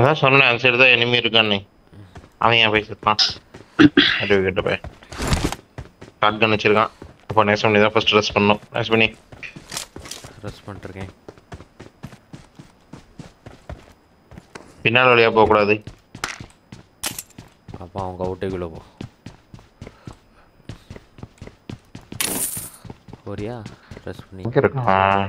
அதான் சொன்னேன் அந்த சைடு தான் எனிமி இருக்கான்னு அவன் ஏன் போய் செத்தான் அது கிட்ட போய் ஷார்ட் கன் வச்சிருக்கான் அப்போ நெக்ஸ்ட் பண்ணி தான் ஃபர்ஸ்ட் ட்ரெஸ் பண்ணணும் நெக்ஸ்ட் பண்ணி ரெஸ்ட் பண்ணிருக்கேன் பின்னால் வழியாக போகக்கூடாது அப்போ அவங்க அவுட்டைக்குள்ளே போ போறியா ரெஸ்ட் பண்ணி எங்கே இருக்கான்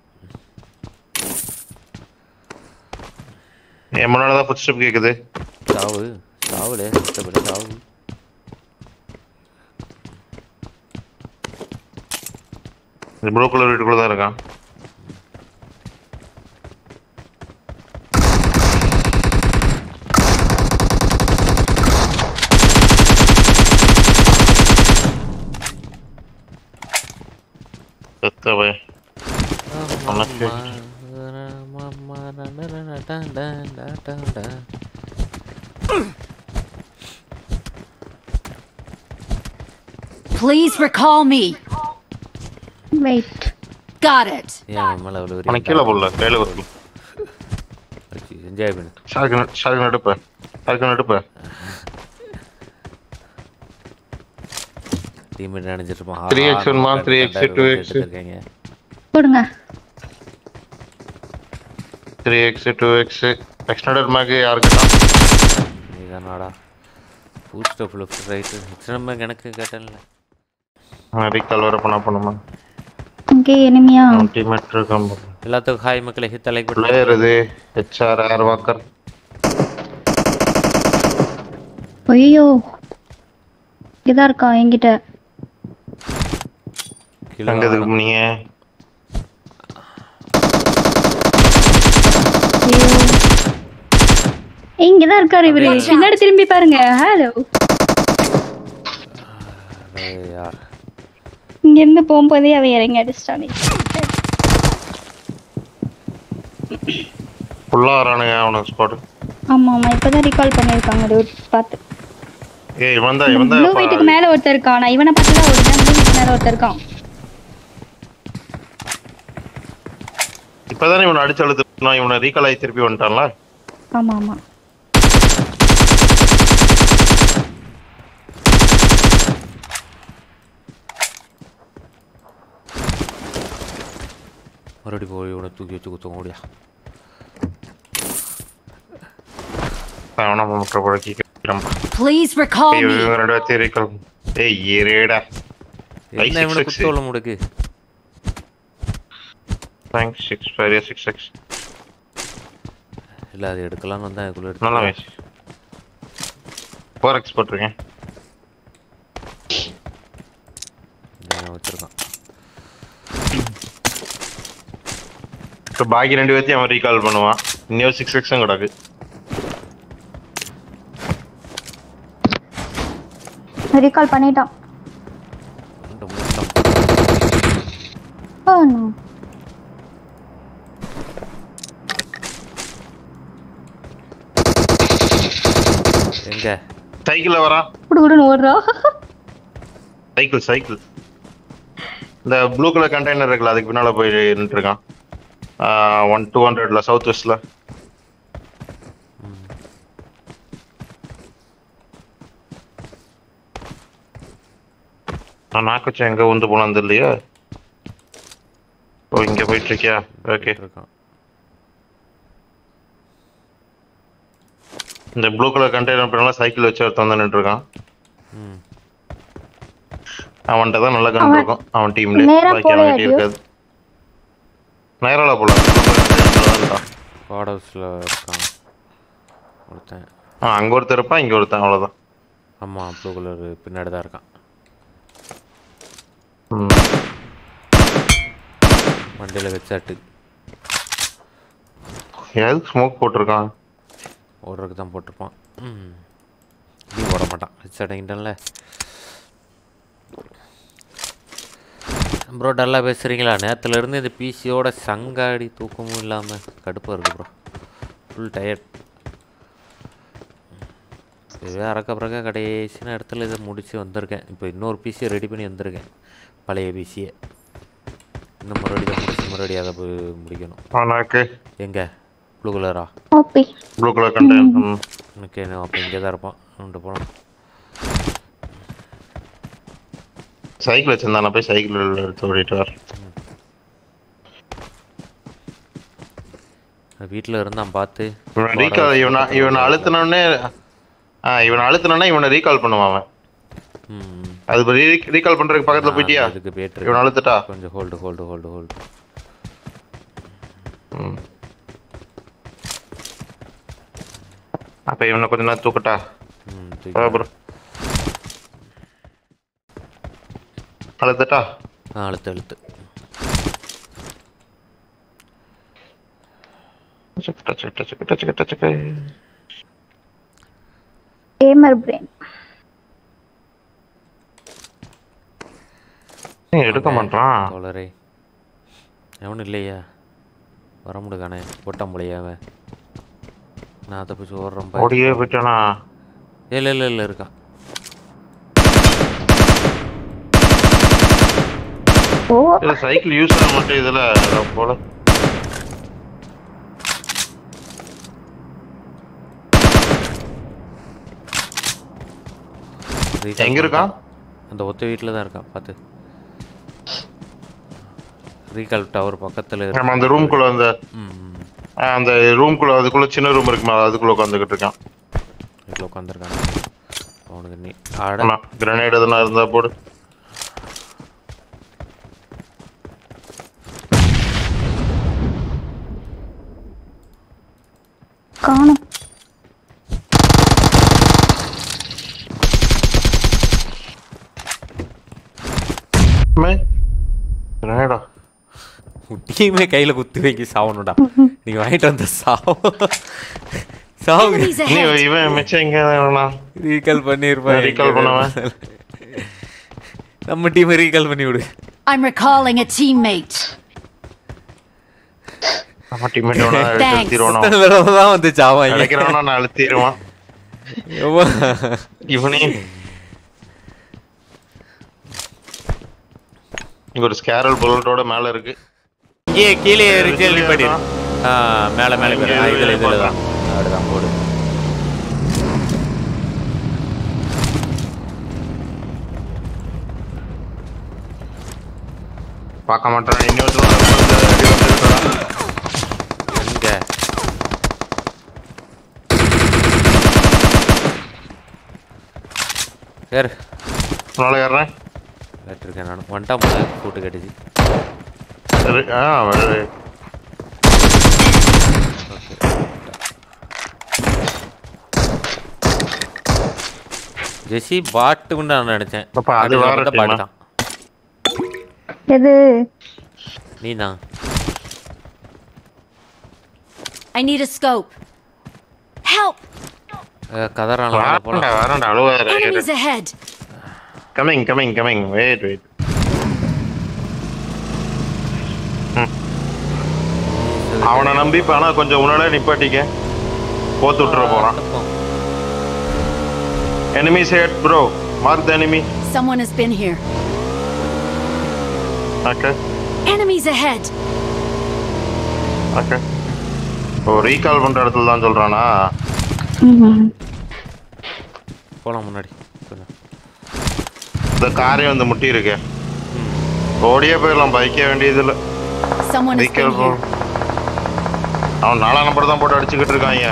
என் முன்னாடி தான் ஃபுட் ஸ்டெப் கேட்குது சாவு சாவுலே கஷ்டப்பட்டு சாவு இந்த ப்ளூ கலர் வீட்டுக்குள்ள தான் இருக்கான் செத்த போய் உனக்கு Please recall me. Wait Got it. ஏன் மேலே அவ்வளோ உனக்கு கீழே போடல கையில் வரல என்ஜாய் பண்ணு ஷார்க்கு நடு- ஷார்க்கு நடுப்ப ஷார்க்கு நடுப்ப டீம்மேட் நினைச்சிட்டு இருப்பான் 3x வேணுமா? 3x, 2x. இருக்காங்க கொடுங்க three X two X extended mag யாருக்கு தான் நீதானாடா boost up left right extra எனக்கு கேட்டேன்ல ரீகால் வர பண்ண பண்ணுமா இங்கே எனிமியா டீம்மேட் இருக்கான் எல்லாத்துக்கும் ஹாய் மக்களை ஹிட் லைக் பண்ணு பிளேயர் இது ஹெச்ஆர் ஏர் வாக்கர் ஐயோ இங்கதான் இருக்கா என்கிட்ட கீழே எங்க இதுக்கு போனீங்க ஐயோ இங்கதான் இருக்காரு இவரு பின்னாடி திரும்பி பாருங்க ஹலோ ஏய் யார் இங்க இருந்து போகும்போதே அவ இறங்கி அடிச்சிட்டானே ஃபுல்லா வரானுங்க அவனுக்கு ஸ்பாட் ஆமா ஆமா இப்பதான் ரீகால் பண்ணிருக்காங்க அது பார்த்து ஏய் இவன் தான் இவன் ப்ளூ வீட்டுக்கு தான் மேல ஒருத்தர் இருக்கான் நான் இவனை பார்த்து தான் ஓடுறேன் ப்ளூ வீட்டுக்கு மேல ஒருத்தர் இருக்கான் இப்பதானே இவனை அடிச்சு அழுத்து இவனை ரீகால் ஆகி திருப்பி வந்துட்டான்ல ஆமா ஆமா மறுபடி போய் இவனை தூக்கி வச்சு குத்தம் ஓடியா அவனை முட்டை புழக்கி கிளம்பா Please recall ஏய் me. இவங்க ரெண்டு பேர்த்தையும் ரீகால் ஏய் ஏறேடா என்ன இவனை six, குத்த உள்ள முடுக்கு thanks six five six six இல்லை அது எடுக்கலாம்னு வந்தேன் அதுக்குள்ளே நல்லா எடுத்து வயசு ஃபோர் எக்ஸ் போட்டிருக்கேன் நான் வச்சிருக்கான் இப்போ பாக்கி ரெண்டு பேர்த்தையும் அவன் ரீகால் பண்ணுவான் இன்னொரு சிக்ஸ் எக்ஸும் கிடக்கு ரீகால் பண்ணிட்டான் ரெண்டு மூட்டம் Oh no. எங்க சைக்கிளில் வரான் குடுகுடுன்னு ஓடுறா சைக்கிள் சைக்கிள் இந்த ப்ளூ கலர் கண்டெய்னர் இருக்குல்ல அதுக்கு பின்னால போய் நின்றுட்டு இருக்கான் ஒன் டூ ஹண்ட்ரட்ல சவுத் வெஸ்ட்ல நான் நாக்குச்சேன் எங்க வந்து போனான்னு தெரியலையா ஓ இங்க போயிட்டு இருக்கியா ஓகே இருக்கான் இந்த ப்ளூ கலர் கண்டெய்னர் பின்னால சைக்கிள் வச்சு ஒருத்தன் வந்து நின்று இருக்கான் ம் அவன்கிட்ட தான் நல்ல கன் அவன் இருக்கும் அவன் டீம்ல நேரா பாக்கி அவன் போலையா, கிட்ட இருக்காது நேரால போல கார்ட் ஹவுஸில் இருக்கான் ஒருத்தன் ஆ அங்க ஒருத்தர் இருப்பான் இங்க ஒருத்தன் அவ்வளவுதான் ஆமாம் ப்ளூ கலர் பின்னாடி தான் இருக்கான் ம். வண்டியில் வச்சாட்டு எதுக்கு ஸ்மோக் போட்டிருக்கான் ஓடுறதுக்கு தான் போட்டிருப்பான் ம் நீ ஓட மாட்டான் வச்சாட்டிங்கிட்டல ப்ரோ டல்லா பேசுகிறீங்களா நேற்றுலேருந்து இந்த பிசியோட சங்காடி தூக்கமும் இல்லாமல் கடுப்பாக இருக்கு ப்ரோ ஃபுல் டயர்ட் இதுவே அறக்க பறக்க கடைசின இடத்துல இதை முடித்து வந்திருக்கேன் இப்போ இன்னொரு பிசியை ரெடி பண்ணி வந்திருக்கேன் பழைய பிசியை இன்னும் மறுபடியும் இதை முடிச்சு மறுபடியும் அதை போய் முடிக்கணும் அவனுக்கு எங்கே ப்ளூ கலரா ஓபி ப்ளூ கலர் கண்டெய்னர் ம் ஓகே அப்போ இங்கே தான் இருப்பான் கொண்டு போகலாம் சைக்கிள் வச்சிருந்தான போய் சைக்கிள் எடுத்து ஓடிட்டு வர வீட்டில் இருந்தான் பார்த்து இவனை ரீகால் இவனை இவனை அழுத்தினோடனே ஆ இவனை அழுத்தினோடனே இவனை ரீகால் பண்ணுவான் அவன் ம் அது ரீகால் பண்றதுக்கு பக்கத்துல போயிட்டியா இதுக்கு போயிட்டு இவனை அழுத்துட்டா கொஞ்சம் ஹோல்டு ஹோல்டு ஹோல்டு ஹோல்டு ம். அப்ப இவனை கொஞ்ச நேரம் தூக்கட்டா ம் வா தூக்கி bro. அழுத்துட்டா ஆ அழுத்து அழுத்து சிக்கிட்ட சிக்கிட்ட சிக்கிட்ட சிக்கிட்ட சிக்க கேமர் பிரெயின் ஏன் எடுக்க மாட்டான் தோழரே எவனும் இல்லையா வர முடியானே போட்டான் போலையா அவன் நான் தப்பிச்சு ஓடுறேன் பாரு. ஓடியே போயிட்டானா இல்லை இல்லை இல்லை இருக்கான் ஓ இது சைக்கிள் யூஸ் ஆக மாட்டேன் இதுல அதான் போல Recall எங்க இருக்கான்? பண்ணிட்டான். அந்த ஒத்த வீட்டில் தான் இருக்கான் பார்த்து ரீகால் டவர் பக்கத்தில் இருக்கு நம்ம அந்த ரூம்குள்ள அந்த ம் ம். ஆ, அந்த ரூம்குள்ள அதுக்குள்ள சின்ன ரூம் இருக்குமா அதுக்குள்ள உட்காந்துக்கிட்டு இருக்கான் வீட்டில் உட்காந்துருக்கான் அவனுக்கு நீ ஆட ஆமா கிரனேட் எதுனா இருந்தா போடு காணும் கிரனேடா டீமே கையில் குத்தி வைக்கி சாவணும்டா நீங்கள் வாங்கிட்டு வந்த சாவு சாவு Enemies நீ ahead! இவன் மிச்சம் எங்க வேணா ரீகால் பண்ணியிருப்பேன் Recall பண்ணவன். நம்ம டீமை ரீகால் பண்ணி விடு I'm recalling a teammate. நம்ம டீம்மேட் வேணா Thanks. அழுத்திடுவானோ இத்தனை தடவை தான் வந்து சாவாங்க கிடைக்கிறவனா நான் அழுத்திடுவான் எவ்வளோ இவனே இங்க ஒரு ஸ்கேரல் புல்லட்டோட மேல இருக்கு இங்கே கீழே ரிச்சல் Reach பண்ணிடு ஆ மேலே மேலே இங்கே போயிடு இதில் இதில் போடுறேன். தான் அப்படிதான் போடு பார்க்க மாட்டான் இன்னொருத்தர் வந்து அடி வந்துருக்கான். எங்க சரி உன்னால ஏறுறேன் இருக்கேன் நான் வந்துட்டா முதல்ல கூட்டு கட்டிச்சு சரி, ஆ வருது. ஜெசி பாட்டுன்னு நான் நினைச்சேன் பாப்பா, அது கடைசில வேற பார்த்தா team ஆ? பாட்டு தான் எது நீ தான் I need a scope. Help! கதறான் வரேன்டா, வரேன்டா, அழுவாத, இரு. Enemies ahead! Coming, coming, coming. Wait, wait. அவனை நம்பி இப்ப ஆனா கொஞ்சம் உன்னால நிப்பாட்டிக்க போத்து விட்டுற போறான் enemies head bro mark the enemy Someone has been here. okay Enemies ahead! okay ஓ ரீகால் பண்ற இடத்துல தான் சொல்றானா ம்ஹும். போலாம் முன்னாடி கொஞ்சம். இந்த காரே வந்து முட்டி இருக்கு ஓடியே போயிடலாம் பைக்கே வேண்டியதில்ல Someone has recall been here. அவன் நாலாம் நம்பர் தான் போட்டு அடிச்சுக்கிட்டு இருக்காங்க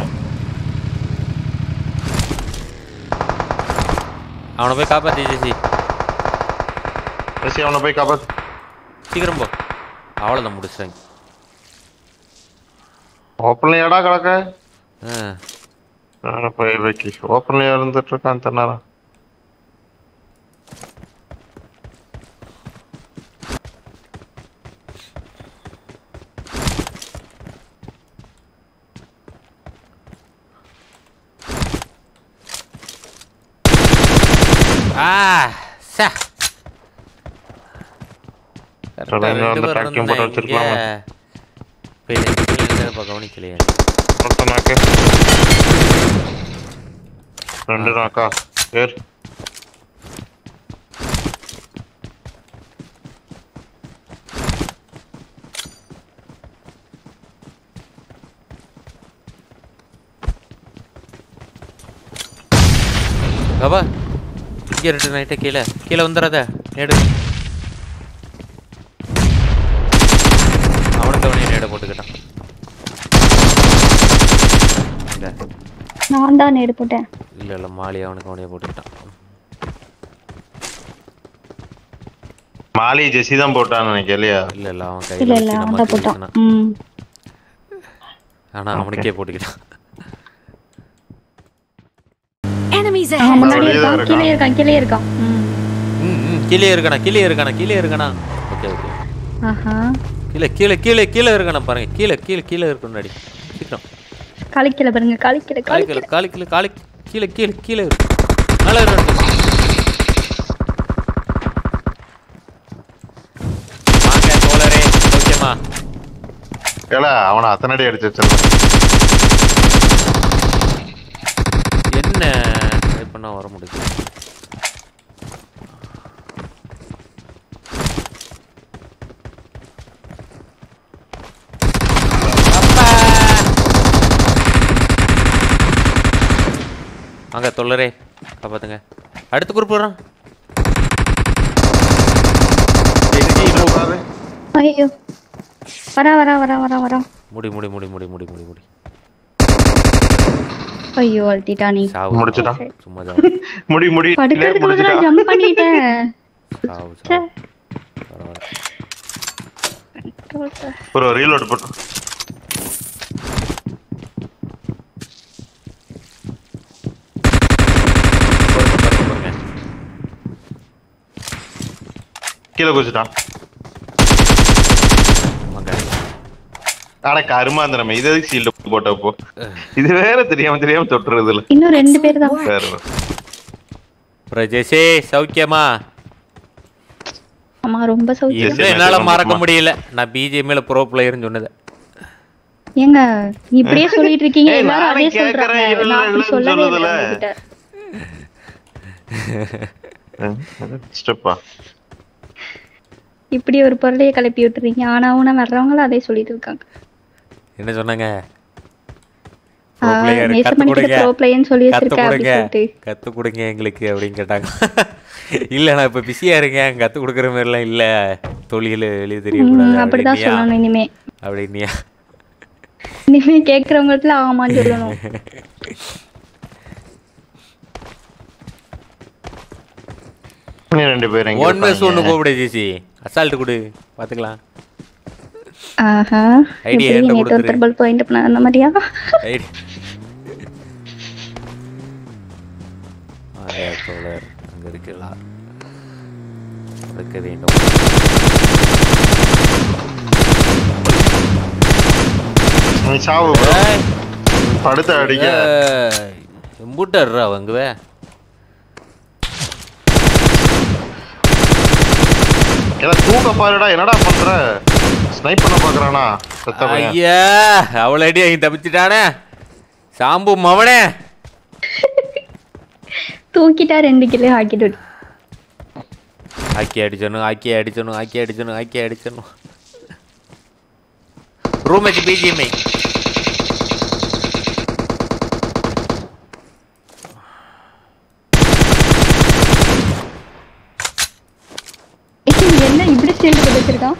அவனை போய் காப்பாத்தி ஜெசி பேசி அவனை போய் காப்பாத்து சீக்கிரம் போ அவ்வளோதான் முடிச்சிட்டாங்க ஓப்பன்லயாடா கிடக்க ஆ நான் போய் வைக்கி ஓப்பன்லயா இருந்துட்டு இருக்கான் தன்னாரம் ஆ சே சொல்லுங்க, அந்த tracking போட்டு வச்சிருக்கலாமா? கவனிக்கலையே மொத்த நாக்கு ரெண்டு நாக்கா ஏர் பாபா இங்கே ரெண்டு நைட்டை கீழே கீழே வந்துடாத நேடு அவனுக்கு அவனே நேடை போட்டுக்கிட்டான் இங்க. நான் தான் நேடு போட்டேன் இல்ல இல்ல மாலி அவனுக்கு அவனே போட்டுக்கிட்டான் மாலி ஜெசி தான் போட்டான்னு நினைக்கிறேன் இல்லையா இல்ல இல்ல அவன் இல்ல கையில இல்ல வச்சு அவன் நம்ம தான் போட்டான் தூக்கினான். ம் ஆனா அவனுக்கே போட்டுக்கிட்டான் Enemies அவன் ahead! முன்னாடி வெளியே தான் இருக்கான் கீழே இருக்கான் கீழே இருக்கான் ம் ம், ம், கீழே இருக்கானா கீழே இருக்கானா கீழே இருக்கானா ஓகே ஓகே ஆஹா கீழே கீழே கீழே கீழே இருக்கானா பாருங்க கீழே கீழே கீழே இருக்கு முன்னாடி சீக்கிரம் காலிக்கல பாருங்க காலிக்கல காலி காலிக்கல கீழே காலி கீழே காலி கீழே கீழே கீழே இருக்கு மேலே இருக்கு வாங்க தோழரே ஓகேமா ஏல அவனை அத்தனை அடி அடிச்சு வச்சிருந்தான் என்ன ட்ரை பண்ணா வர முடியுது அப்பா! வாங்க தொல்லரே காப்பாத்துங்க அடுத்த குரூப் வரான் பாரு. ஐயோ வரா வரா வரா வரா வரா முடி முடி முடி முடி முடி முடி முடி ஐயோ அழுத்திட்டா நீ சாவு முடிச்சிட்டான். சும்மா சாவு முடி முடி படுக்கிறதுக்கு முடிச்சுட்டா பதிலா ஜம்ப் பண்ணிட்டேன் சாவு ச்சே. சாவு பரவாயில்ல ஒரு ரீலோட் போட்டு பாருங்க, பாருங்க, பாருங்க. கீழே குதிச்சுட்டான் வாங்க ஆனா கருமாந்திரமே இது எதுக்கு சீல்டு போட்டப்போ இது வேற தெரியாம தெரியாம தொட்டுறது இல்ல இன்னும் ரெண்டு பேர் தான் வேற பிரஜேஷே சௌக்கியமா ஆமா ரொம்ப சௌக்கியம் Yes. இன்னும் என்னால மறக்க முடியல நான் பிஜிஎம்ல ப்ரோ பிளேயர்னு சொன்னதை ஏங்க இப்படியே சொல்லிட்டு இருக்கீங்க ஏய், எல்லாரும் நானே அதே கேக்குறேன், சொல்றாங்க இல்ல, நான் அப்படி இல்லன்னு சொல்லவே இல்லை சொல்லுதுல. உங்ககிட்ட ஸ்டெப்பா இப்படி ஒரு பொருளையே கிளப்பி விட்டுறீங்க ஆனா உன வர்றவங்களும் அதே சொல்லிட்டு இருக்காங்க என்ன சொன்னாங்க ஆ, Pro player, கத்து நேசமணிக்கிட்ட கொடுங்க. pro playerன்னு சொல்லி கத்து வச்சிருக்க அப்படி கொடுங்க சொல்லிட்டு கத்து கொடுங்க எங்களுக்கு அப்படின்னு கேட்டாங்க இல்ல நான் இப்ப பிஸியா இருக்கேன் கத்து கொடுக்குற மாதிரிலாம் இல்ல தொழில் வெளியே ம், தெரியக்கூடாது அப்படிதான் அப்படின்னியா? சொல்லணும் இனிமே அப்படின்னியா இனிமே கேக்குறவங்கள்ட்ட ஆமான்னு சொல்லணும் நீ ரெண்டு பேரும் எங்க ஒன் மிஸ் ஒன்று இருப்பாங்க? கூப்பிடு ஜிசி அசால்ட் கொடு பாத்துக்கலாம் ஆஹா Idea எப்படி என்கிட்ட நேத்து கொடுத்துரு. ஒருத்தர் பல்ப் வாங்கிட்டு போனா அந்த மாதிரியா ரைட் அதே தோழர் அங்க இருக்கலாம் கொடுக்க வேண்டும் நீ சாவு bro. ஏய், படுத்த அடிக்க ஏய், எம்புட்டர்றா வாங்குவே எல்லாம் தூக்க பாருடா என்னடா பண்ற ஸ்னைப் பண்ண பாக்குறானா செத்த பையன் ஐயா அவ்வளோ அடி அங்க தப்பிச்சிட்டானே சாம்பு மவனே தூக்கிட்டா ரெண்டு கிலோ ஆக்கிட்டு விடு. ஆக்கி அடிச்சணும் ஆக்கி அடிச்சணும் ஆக்கி அடிச்சணும் ஆக்கி அடிச்சணும் ரூம் வச்சு பிஜிஎம்ஐ ஏய், என்ன இப்படி ஸ்டீல் வச்சிருக்கான்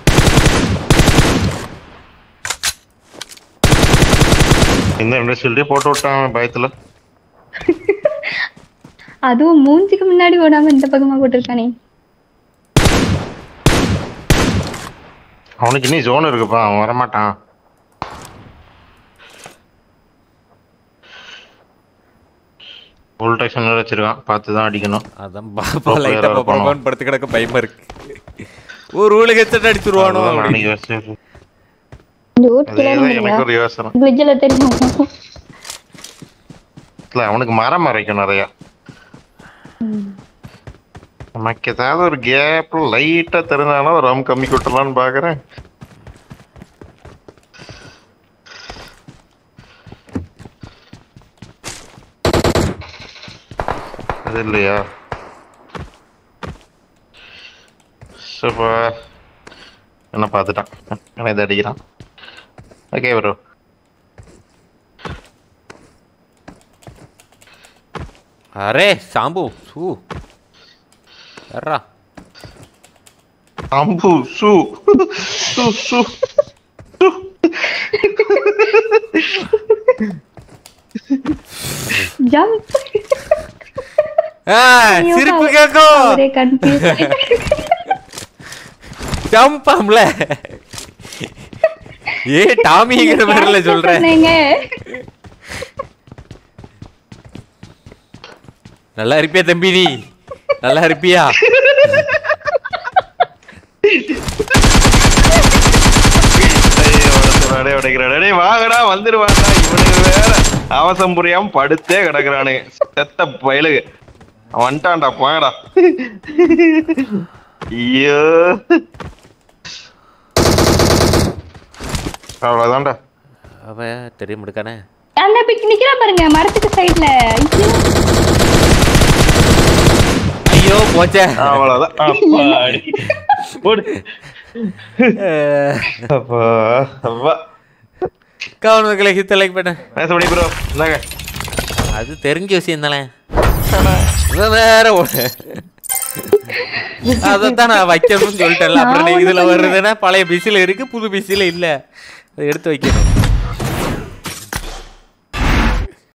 இந்த இண்டஸ்ட்ரியிலே போட்டு விட்டான் பயத்துல அதுவும் மூஞ்சிக்கு முன்னாடி ஓடாம இந்த பக்கமா போட்டிருக்கானே அவனுக்கு இன்னும் ஜோன் இருக்குப்பா அவன் வரமாட்டான் ஃபுல் டெக்ஷன் வச்சிருக்கான் பார்த்து தான் அடிக்கணும் அதான் பாப்பா Pro player லைட்டா ஆ இருப்பானோ? பரவான் படுத்து கிடக்க பயமா இருக்கு ஒரு ஊழல் ஹெட்செட் அடிச்சிருவானோ அதுதான் அப்படி. நானும் யோசிச்சேன். இந்த ஊர் அதேதான் எனக்கு ஒரு யோசனை குஜில தெரியும் இல்ல அவனுக்கு மரம் மறைக்கும் நிறைய நமக்கு ஏதாவது ஒரு கேப் லைட்டா தெரிஞ்சாலும் ரம் கம்மி கொட்டலாம்னு பாக்குறேன் அது இல்லையா சப்பா என்ன பார்த்துட்டான் என்ன இதை அடிக்கிறான் ஓகே ப்ரோ அரே சாம்பு சூ வர்றா அம்பு சு சு சு ஜம்ப் ஆ, சிரிப்பு கேட்கும் ஒரே கன்ஃபியூஸ் ஜம்பாம்ல ஏ டாமிங்கிற மாதிரில சொல்றேன் சொன்னீங்க நல்லா இருப்பியா தம்பி நீ நல்லா இருப்பியா உடைக்கிறாடே உடைக்கிறாடே டேய் வாங்கடா வந்துருவாங்கடா இவனுக்கு வேற அவசரம் புரியாம படுத்தே கிடக்குறானு செத்த பயலுக்கு அவன் வந்துட்டான்டா போங்கடா ஐயோ அவ்வளவுதான்டா அவ தெரிய முடிக்கானே அந்த பிக் நிக்கிறா பாருங்க மரத்துக்கு சைடுல ஐயோ போச்சே அவ்வளவுதான் அப்பாடி. போடு அப்பா அப்பா கவனங்களை ஹித்த லைக் பண்ண பேசப்படி ப்ரோ என்னங்க அது தெரிஞ்ச விஷயம் தானே இவன் வேற ஓடு அதைத்தான் நான் வைக்கணும்னு சொல்லிட்டேன்ல அப்புறம் நீ இதுல வருதுன்னா பழைய பிசில இருக்கு புது பிசில இல்ல அதை எடுத்து வைக்கணும்